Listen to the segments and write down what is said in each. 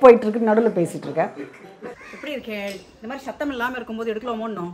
போயிட்டு இருக்கு நடுவில் பேசிட்டு இருக்கேன் எப்படி இருக்கே இந்த மாதிரி சத்தம் இல்லாம இருக்கும்போது எடுக்கலாமோன்னு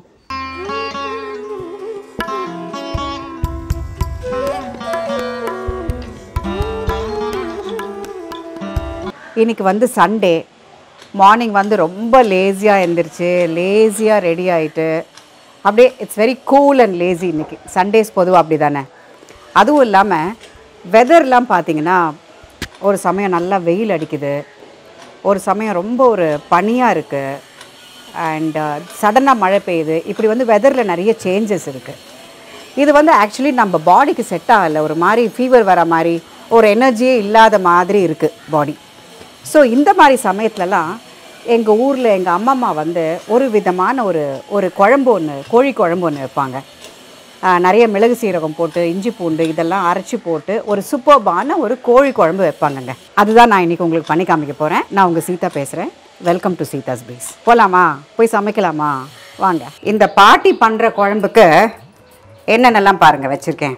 இன்னைக்கு வந்து சண்டே மார்னிங் வந்து ரொம்ப லேசியாக எழுந்திரிச்சு லேசியாக ரெடி ஆயிட்டு அப்படியே it's very cool and lazy இன்னைக்கு சண்டேஸ் பொதுவாக அப்படி தானே அதுவும் இல்லாமல் வெதர்லாம் பார்த்தீங்கன்னா ஒரு சமயம் நல்லா வெயில் அடிக்குது ஒரு சமயம் ரொம்ப ஒரு பனியாக இருக்குது அண்ட் சடனாக மழை பெய்யுது இப்படி வந்து வெதரில் நிறைய சேஞ்சஸ் இருக்குது இது வந்து ஆக்சுவலி நம்ம பாடிக்கு செட் ஆகலை ஒரு மாதிரி ஃபீவர் வர மாதிரி ஒரு எனர்ஜியே இல்லாத மாதிரி இருக்குது பாடி ஸோ இந்த மாதிரி சமயத்துலலாம் எங்கள் ஊரில் எங்கள் அம்மம்மா வந்து ஒரு விதமான ஒரு ஒரு குழம்பு ஒன்று கோழி குழம்பு ஒன்று வைப்பாங்க ஆஹ் நிறைய மிளகு சீரகம் போட்டு இஞ்சி பூண்டு இதெல்லாம் அரைச்சி போட்டு ஒரு சூப்பர்பான ஒரு கோழி குழம்பு வைப்பாங்கங்க அதுதான் நான் இன்னைக்கு உங்களுக்கு பண்ணி காமிக்க போகிறேன் நான் உங்கள் சீதா பேசுகிறேன் வெல்கம் டு சீதாஸ் பீஸ் போகலாமா போய் சமைக்கலாமா வாங்க இந்த பாட்டி பண்ணுற குழம்புக்கு என்னென்னலாம் பாருங்கள் வச்சுருக்கேன்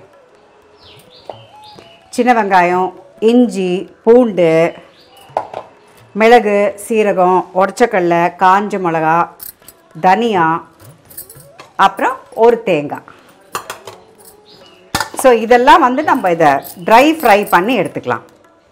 சின்ன வெங்காயம் இஞ்சி பூண்டு மிளகு சீரகம் உடச்சக்கடலை காஞ்ச மிளகா தனியா அப்புறம் ஒரு தேங்காய் ஸோ இதெல்லாம் வந்து நம்ம இதை ட்ரை ஃப்ரை பண்ணி எடுத்துக்கலாம்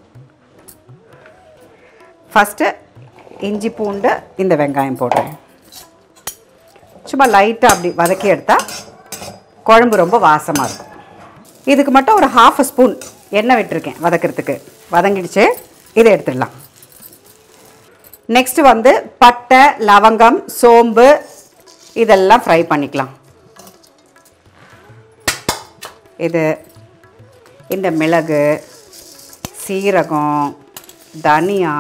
ஃபஸ்ட்டு இஞ்சி பூண்டு இந்த வெங்காயம் போடுறேன் சும்மா லைட்டாக அப்படி வதக்கி எடுத்தால் குழம்பு ரொம்ப வாசமாக இருக்கும் இதுக்கு மட்டும் ஒரு ஹாஃப் ஸ்பூன் எண்ணெய் விட்டுருக்கேன் வதக்கிறதுக்கு வதங்கிடுச்சு இதை எடுத்துடலாம் நெக்ஸ்ட் வந்து பட்டை லவங்கம் சோம்பு இதெல்லாம் ஃப்ரை பண்ணிக்கலாம் இது இந்த மிளகு சீரகம் தனியா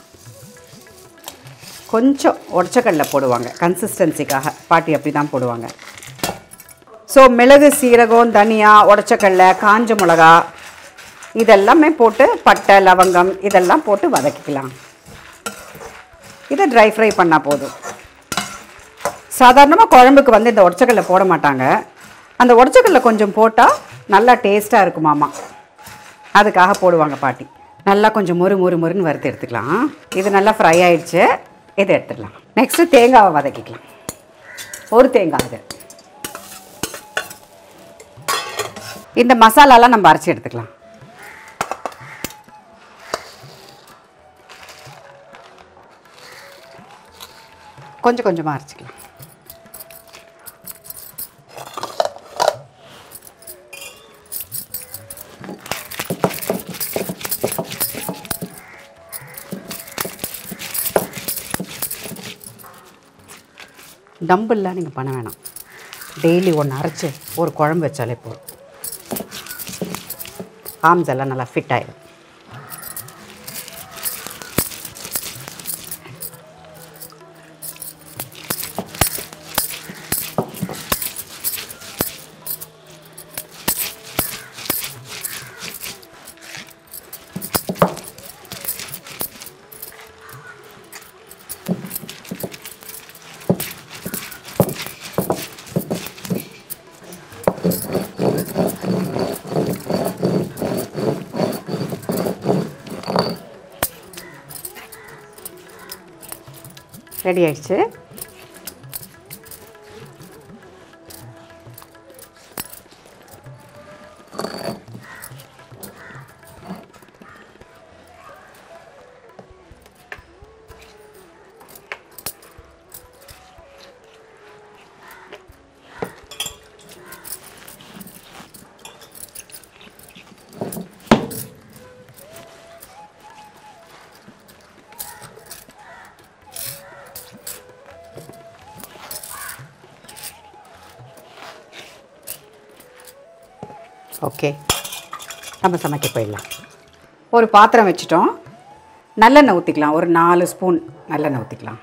கொஞ்சம் உடச்சக்கடலை போடுவாங்க கன்சிஸ்டன்சிக்காக பாட்டி அப்படி தான் போடுவாங்க ஸோ மிளகு சீரகம் தனியா உடச்சக்கடலை காஞ்ச மிளகா இதெல்லாமே போட்டு பட்டை லவங்கம் இதெல்லாம் போட்டு வதக்கிக்கலாம் இதை ட்ரை ஃப்ரை பண்ணால் போதும் சாதாரணமாக குழம்புக்கு வந்து இந்த உடச்சக்கடலை போட மாட்டாங்க அந்த உடச்சக்கடலை கொஞ்சம் போட்டால் நல்லா டேஸ்ட்டாக இருக்குமாமா அதுக்காக போடுவாங்க பாட்டி நல்லா கொஞ்சம் மொறு மொறு மொறுன்னு வறுத்து எடுத்துக்கலாம் இது நல்லா ஃப்ரை ஆயிடுச்சு இதை எடுத்துடலாம் நெக்ஸ்ட்டு தேங்காவை வதக்கிக்கலாம் ஒரு தேங்காய் இது இந்த மசாலாலாம் நம்ம அரைச்சி எடுத்துக்கலாம் கொஞ்சம் கொஞ்சமாக அரைச்சிக்கலாம் டம்பிள்லாம் நீங்கள் பண்ண வேணாம் டெய்லி ஒன்று அரைச்சி ஒரு குழம்பு வச்சாலே போதும் ஆம்ஸ் எல்லாம் நல்லா ஃபிட் ஆயிடும் ரெடி ஆயிடுச்சு ஓகே நம்ம சமைக்க போயிடலாம் ஒரு பாத்திரம் வச்சுட்டோம் நல்லெண்ணெய் ஊற்றிக்கலாம் ஒரு நாலு ஸ்பூன் நல்லெண்ணெய் ஊற்றிக்கலாம்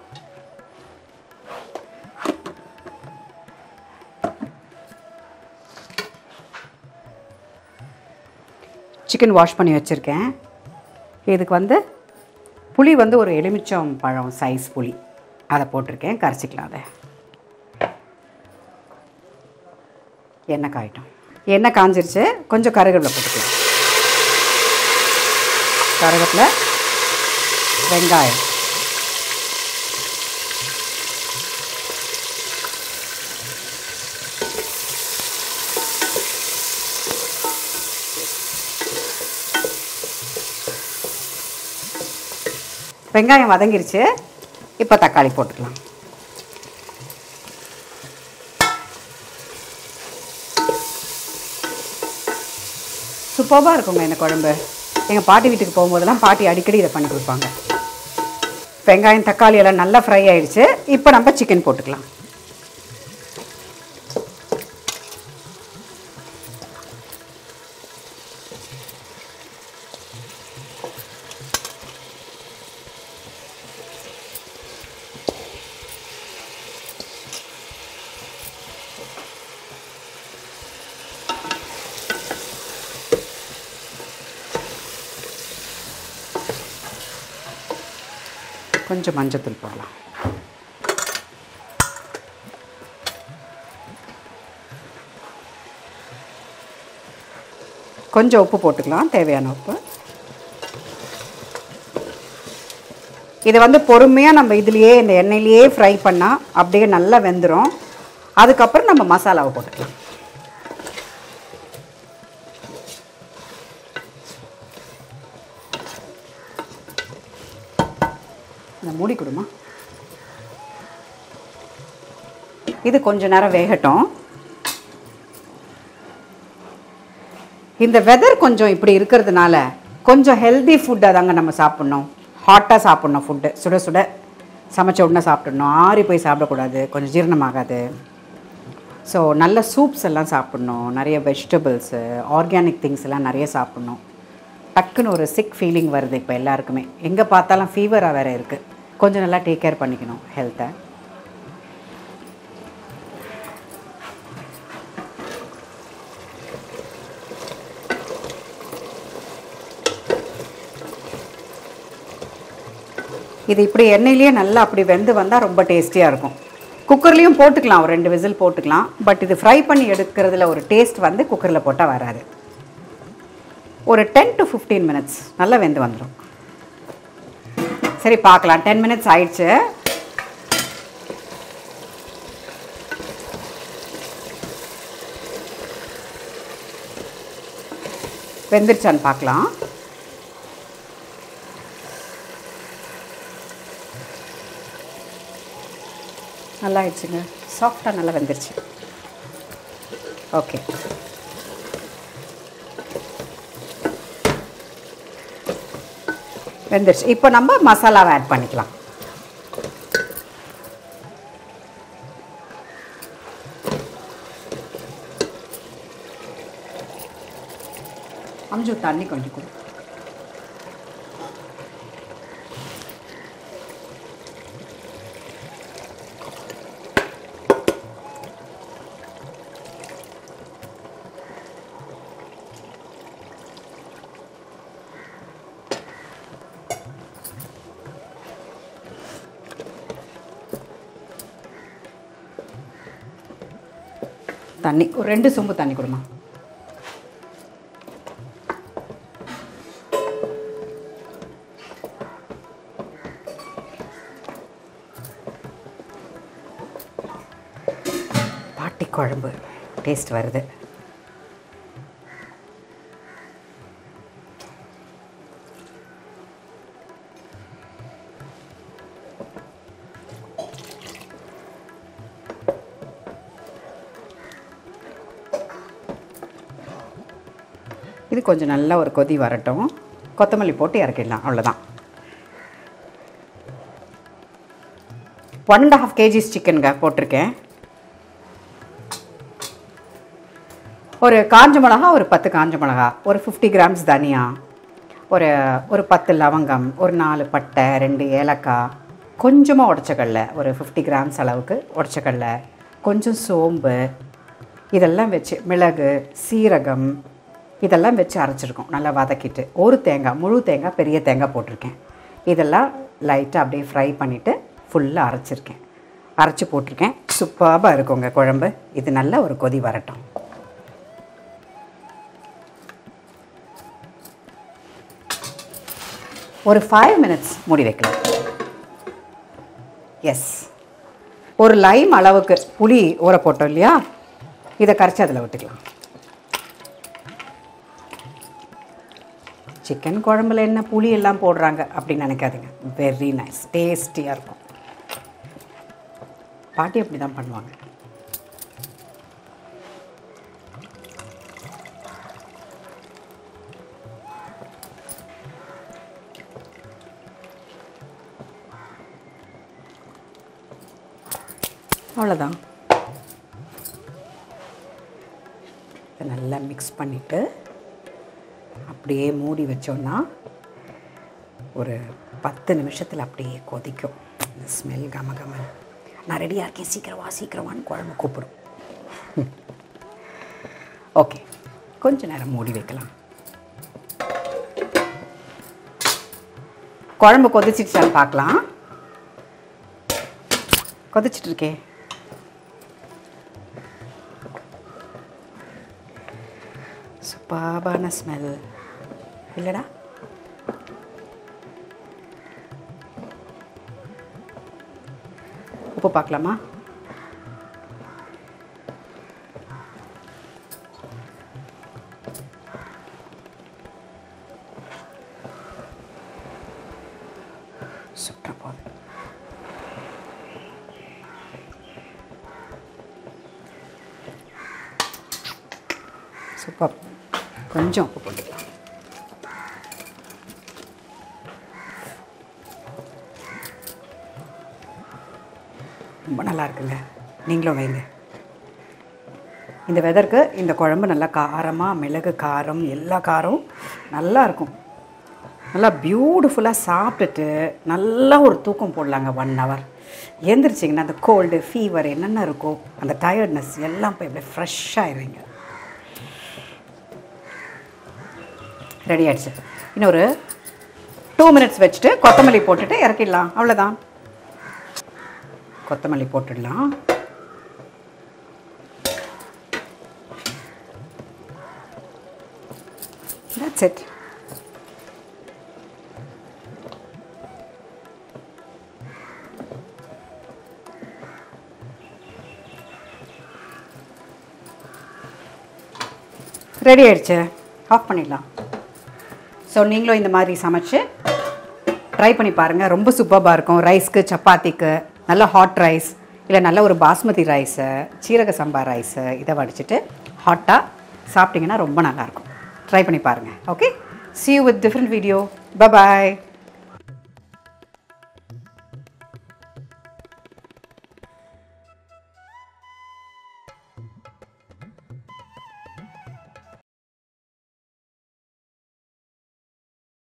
சிக்கன் வாஷ் பண்ணி வச்சுருக்கேன் இதுக்கு வந்து புளி வந்து ஒரு எலுமிச்சம் பழம் சைஸ் புளி அதை போட்டிருக்கேன் கரைச்சிக்கலாம் அதை எண்ணெய் காயிட்டோம் எண்ணெய் காஞ்சிருச்சு கொஞ்சம் கருவேப்பிலை போட்டுக்கலாம் கருவேப்பிலை வெங்காயம் வெங்காயம் வதங்கிருச்சு இப்போ தக்காளி போட்டுக்கலாம் சூப்பராக இருக்குங்க இந்த குழம்பு எங்கள் பாட்டி வீட்டுக்கு போகும்போதெல்லாம் பாட்டி அடிக்கடி இதை பண்ணி கொடுப்பாங்க வெங்காயம் தக்காளி எல்லாம் நல்லா ஃப்ரை ஆயிடுச்சு இப்போ நம்ம சிக்கன் போட்டுக்கலாம் கொஞ்சம் மஞ்சத்தூள் போடலாம் கொஞ்சம் உப்பு போட்டுக்கலாம் தேவையான உப்பு இது வந்து பொறுமையாக நம்ம இதுலேயே இந்த எண்ணெயிலேயே ஃப்ரை பண்ணால் அப்படியே நல்லா வெந்துடும் அதுக்கப்புறம் நம்ம மசாலாவை போட்டுக்கலாம் இந்த மூடி கொடுமா இது கொஞ்ச நேரம் வேகட்டும் இந்த வெதர் கொஞ்சம் இப்படி இருக்கிறதுனால கொஞ்சம் ஹெல்தி ஃபுட்டாக தாங்க நம்ம சாப்பிட்ணும் ஹாட்டாக சாப்பிட்ணும் ஃபுட்டு சுட சுட சமைச்ச உடனே சாப்பிட்ணும் ஆறி போய் சாப்பிடக்கூடாது கொஞ்சம் ஜீரணமாகாது ஸோ நல்ல சூப்ஸ் எல்லாம் சாப்பிட்ணும் நிறைய வெஜிடபிள்ஸு ஆர்கானிக் திங்ஸ் எல்லாம் நிறைய சாப்பிட்ணும் டக்குன்னு ஒரு சிக் ஃபீலிங் வருது இப்போ எல்லாருக்குமே எங்கே பார்த்தாலும் ஃபீவராக வேறு இருக்குது கொஞ்சம் நல்லா டேக் கேர் பண்ணிக்கணும் ஹெல்த்தை இது இப்படி எண்ணெயிலேயே நல்லா அப்படி வெந்து வந்தால் ரொம்ப டேஸ்டியாக இருக்கும் குக்கர்லேயும் போட்டுக்கலாம் ஒரு ரெண்டு விசில் போட்டுக்கலாம் பட் இது ஃப்ரை பண்ணி எடுக்கிறதுல ஒரு டேஸ்ட் வந்து குக்கரில் போட்டால் வராது ஒரு டென் டு ஃபிஃப்டீன் மினிட்ஸ் நல்லா வெந்து வந்துடும் சரி பார்க்கலாம் டென் மினிட்ஸ் ஆயிடுச்சு வெந்துருச்சான்னு பார்க்கலாம் நல்லா ஆயிடுச்சுங்க சாஃப்டாக நல்லா வெந்துருச்சு ஓகே வெந்துருச்சு இப்போ நம்ம மசாலாவை ஆட் பண்ணிக்கலாம் அம்ஜு தண்ணி கொஞ்சம் கொடு தண்ணி ஒரு ரெண்டு சொம்பு தண்ணி கொடுமா பாட்டி குழம்பு டேஸ்ட் வருது இது கொஞ்சம் நல்லா ஒரு கொதி வரட்டும் கொத்தமல்லி போட்டு இறக்கிடலாம் அவ்வளோதான் ஒன் அண்ட் ஹாஃப் கேஜிஸ் சிக்கனுங்க போட்டிருக்கேன் ஒரு காஞ்ச மிளகா ஒரு பத்து காஞ்ச மிளகா ஒரு ஃபிஃப்டி கிராம்ஸ் தனியா ஒரு ஒரு பத்து லவங்கம் ஒரு நாலு பட்டை ரெண்டு ஏலக்காய் கொஞ்சமாக உடச்சக்கடல ஒரு ஃபிஃப்டி கிராம்ஸ் அளவுக்கு உடச்சக்கடல கொஞ்சம் சோம்பு இதெல்லாம் வச்சு மிளகு சீரகம் இதெல்லாம் வச்சு அரைச்சிருக்கோம் நல்லா வதக்கிட்டு ஒரு தேங்காய் முழு தேங்காய் பெரிய தேங்காய் போட்டிருக்கேன் இதெல்லாம் லைட்டாக அப்படியே ஃப்ரை பண்ணிவிட்டு ஃபுல்லாக அரைச்சிருக்கேன் அரைச்சி போட்டிருக்கேன் சூப்பராக இருக்குங்க குழம்பு இது நல்ல ஒரு கொதி வரட்டும் ஒரு ஃபைவ் மினிட்ஸ் மூடி வைக்கலாம் எஸ் ஒரு லைம் அளவுக்கு புளி ஊற போட்டோம் இல்லையா இதை கரைச்சி அதில் விட்டுக்கலாம் சிக்கன் குழம்புல என்ன புளி எல்லாம் போடுறாங்க அப்படின்னு நினைக்காதீங்க வெரி நைஸ் டேஸ்டியாக இருக்கும் பாட்டி அப்படி தான் பண்ணுவாங்க அவ்வளோதான் இதை நல்லா மிக்ஸ் பண்ணிவிட்டு அப்படியே மூடி வச்சோன்னா ஒரு பத்து நிமிஷத்தில் அப்படியே கொதிக்கும் இந்த ஸ்மெல் கம கமன் நான் ரெடியாக இருக்கேன் சீக்கிரமா சீக்கிரமான்னு குழம்பு கூப்பிடும் ஓகே கொஞ்ச நேரம் மூடி வைக்கலாம் குழம்பு கொதிச்சிடுச்சான்னு பார்க்கலாம் கொதிச்சிட்டு இருக்கே சூப்பாபான ஸ்மெல் இல்லைடா உப்பு பார்க்கலாமா சுற்ற போகுது சூப்பர் கொஞ்சம் உப்பு போட்டுக்கலாம் ரொம்ப நல்லா இருக்குங்க நீங்களும் வைங்க இந்த வெதருக்கு இந்த குழம்பு நல்லா காரமாக மிளகு காரம் எல்லா காரம் நல்லா இருக்கும் நல்லா பியூட்டிஃபுல்லாக சாப்பிட்டுட்டு நல்லா ஒரு தூக்கம் போடலாங்க ஒன் ஹவர் எந்திரிச்சிங்கன்னா அந்த கோல்டு ஃபீவர் என்னென்ன இருக்கோ அந்த டயர்ட்னஸ் எல்லாம் போய் அப்படியே ஃப்ரெஷ்ஷாக ஆயிடுவீங்க ரெடி ஆயிடுச்சு இன்னொரு டூ மினிட்ஸ் வச்சுட்டு கொத்தமல்லி போட்டுட்டு இறக்கிடலாம் அவ்வளோதான் கொத்தமல்லி போட்டுடலாம் That's it. ரெடி ஆயிடுச்சு ஆஃப் பண்ணிடலாம் ஸோ நீங்களும் இந்த மாதிரி சமைச்சு ட்ரை பண்ணி பாருங்கள் ரொம்ப சூப்பராக இருக்கும் ரைஸ்க்கு சப்பாத்திக்கு நல்ல ஹாட் ரைஸ் இல்லை நல்ல ஒரு பாஸ்மதி ரைஸு சீரக சம்பா ரைஸு இதை வடிச்சிட்டு ஹாட்டாக சாப்பிட்டிங்கன்னா ரொம்ப நல்லாயிருக்கும் ட்ரை பண்ணி பாருங்கள் okay see you with different video bye bye